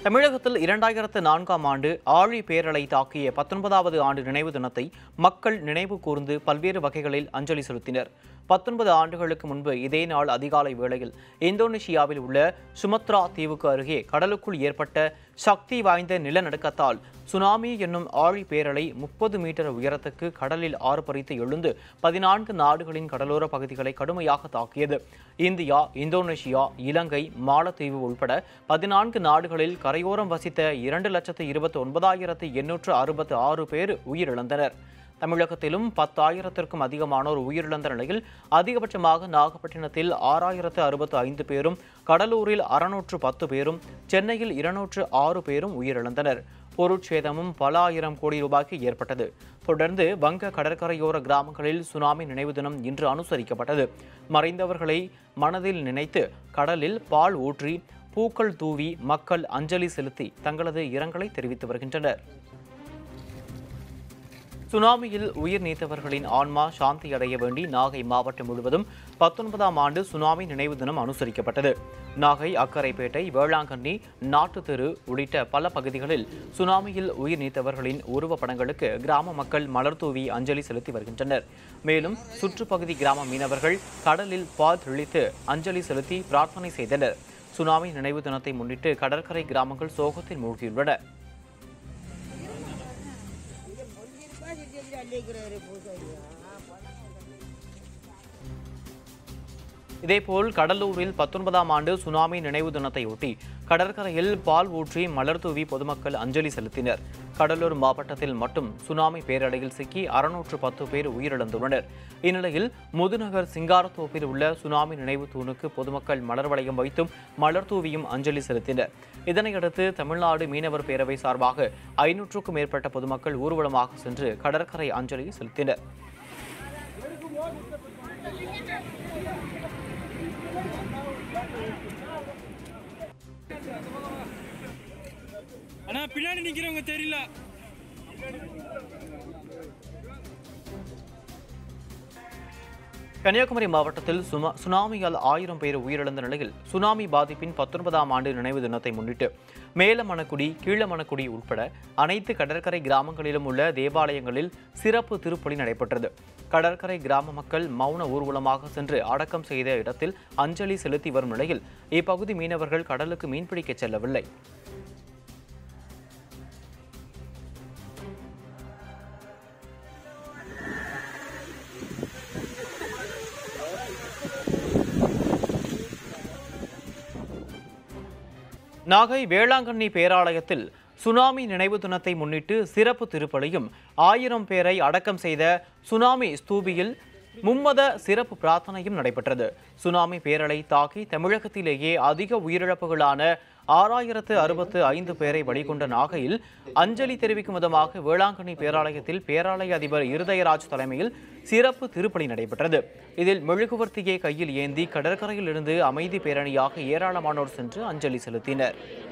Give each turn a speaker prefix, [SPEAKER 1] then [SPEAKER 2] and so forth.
[SPEAKER 1] தமிழகத்தில் இரண்டாயிரத்து நான்காம் ஆண்டு ஆழி பேரலை தாக்கிய பத்தொன்பதாவது ஆண்டு நினைவு தினத்தை மக்கள் நினைவு கூர்ந்து பல்வேறு வகைகளில் அஞ்சலி செலுத்தினர் பத்தொன்பது ஆண்டுகளுக்கு முன்பு இதே நாள் அதிகாலை வேளையில் இந்தோனேஷியாவில் உள்ள சுமத்ரா தீவுக்கு அருகே கடலுக்குள் ஏற்பட்ட சக்தி வாய்ந்த நிலநடுக்கத்தால் சுனாமி என்னும் ஆழி பேரலை முப்பது மீட்டர் உயரத்துக்கு கடலில் ஆர்ப்பரித்து எழுந்து பதினான்கு நாடுகளின் கடலோர பகுதிகளை கடுமையாக தாக்கியது இந்தியா இந்தோனேஷியா இலங்கை மாலத்தீவு உள்பட பதினான்கு நாடுகளில் கரையோரம் வசித்த இரண்டு லட்சத்து இருபத்தி ஒன்பதாயிரத்து எண்ணூற்று அறுபத்து ஆறு பேர் உயிரிழந்தனர் தமிழகத்திலும் பத்தாயிரத்திற்கும் அதிகமானோர் உயிரிழந்த நிலையில் அதிகபட்சமாக நாகப்பட்டினத்தில் ஆறாயிரத்து அறுபத்து ஐந்து பேரும் கடலூரில் அறுநூற்று பத்து பேரும் சென்னையில் இருநூற்று ஆறு பேரும் உயிரிழந்தனர் பொருட்சேதமும் பல ஆயிரம் கோடி ரூபாய்க்கு ஏற்பட்டது தொடர்ந்து வங்க கடற்கரையோர கிராமங்களில் சுனாமி நினைவு தினம் இன்று அனுசரிக்கப்பட்டது மறைந்தவர்களை மனதில் நினைத்து கடலில் பால் ஊற்றி பூக்கள் தூவி மக்கள் அஞ்சலி செலுத்தி தங்களது இரங்கலை தெரிவித்து வருகின்றனர் சுனாமியில் உயிர் நீத்தவர்களின் ஆன்மா சாந்தி அடைய வேண்டி நாகை மாவட்டம் முழுவதும் பத்தொன்பதாம் ஆண்டு சுனாமி நினைவு தினம் அனுசரிக்கப்பட்டது நாகை அக்கரைப்பேட்டை வேளாங்கண்ணி நாட்டுத்தெரு உள்ளிட்ட பல பகுதிகளில் சுனாமியில் உயிர் நீத்தவர்களின் உருவப்படங்களுக்கு கிராம மக்கள் மலர் தூவி அஞ்சலி செலுத்தி வருகின்றனர் மேலும் சுற்றுப்பகுதி கிராம மீனவர்கள் கடலில் பால் தெளித்து அஞ்சலி செலுத்தி பிரார்த்தனை செய்தனர் சுனாமி நினைவு தினத்தை முன்னிட்டு கடற்கரை கிராமங்கள் சோகத்தில் மூழ்கியுள்ளன இதேபோல் கடலூரில் பத்தொன்பதாம் ஆண்டு சுனாமி நினைவு தினத்தையொட்டி கடற்கரையில் பால் ஊற்றி மலர் தூவி பொதுமக்கள் அஞ்சலி செலுத்தினர் கடலூர் மாவட்டத்தில் மட்டும் சுனாமி பேரலையில் சிக்கி அறுநூற்று பத்து பேர் உயிரிழந்துள்ளனர் இந்நிலையில் முதுநகர் சிங்காரத்தோப்பில் உள்ள சுனாமி நினைவு தூணுக்கு பொதுமக்கள் மலர் வளையம் வைத்தும் மலர் தூவியும் அஞ்சலி செலுத்தினர் இதனையடுத்து தமிழ்நாடு மீனவர் பேரவை சார்பாக ஐநூற்றுக்கும் மேற்பட்ட பொதுமக்கள் ஊர்வலமாக சென்று கடற்கரை அஞ்சலி செலுத்தினர்
[SPEAKER 2] ஆனா பின்னாடி நிக்கிறவங்க தெரியல
[SPEAKER 1] கன்னியாகுமரி மாவட்டத்தில் சுமா சுனாமியால் ஆயிரம் பேர் உயிரிழந்த நிலையில் சுனாமி பாதிப்பின் பத்தொன்பதாம் ஆண்டு நினைவு தினத்தை முன்னிட்டு மேலமணக்குடி கீழமணக்குடி உட்பட அனைத்து கடற்கரை கிராமங்களிலும் உள்ள தேவாலயங்களில் சிறப்பு திருப்பலி நடைபெற்றது கடற்கரை கிராம மக்கள் மௌன ஊர்வலமாக சென்று அடக்கம் செய்த இடத்தில் அஞ்சலி செலுத்தி வரும் நிலையில் இப்பகுதி மீனவர்கள் கடலுக்கு மீன்பிடிக்கச் செல்லவில்லை நாகை வேளாங்கண்ணி பேராலயத்தில் சுனாமி நினைவு தினத்தை முன்னிட்டு சிறப்பு திருப்பலியும் ஆயிரம் பேரை அடக்கம் செய்த சுனாமி ஸ்தூபியில் மும்மத சிறப்பு பிரார்த்தனையும் நடைபெற்றது சுனாமி பேரலை தாக்கி தமிழகத்திலேயே அதிக உயிரிழப்புகளான ஆறாயிரத்து அறுபத்து ஐந்து பேரை வழிகொண்ட நாகையில் அஞ்சலி தெரிவிக்கும் விதமாக வேளாங்கண்ணி பேராலயத்தில் பேராலய அதிபர் இருதயராஜ் தலைமையில் சிறப்பு திருப்பலி நடைபெற்றது இதில் மெழுகுவர்த்தியை கையில் ஏந்தி கடற்கரையில் இருந்து அமைதி பேரணியாக ஏராளமானோர் சென்று அஞ்சலி செலுத்தினர்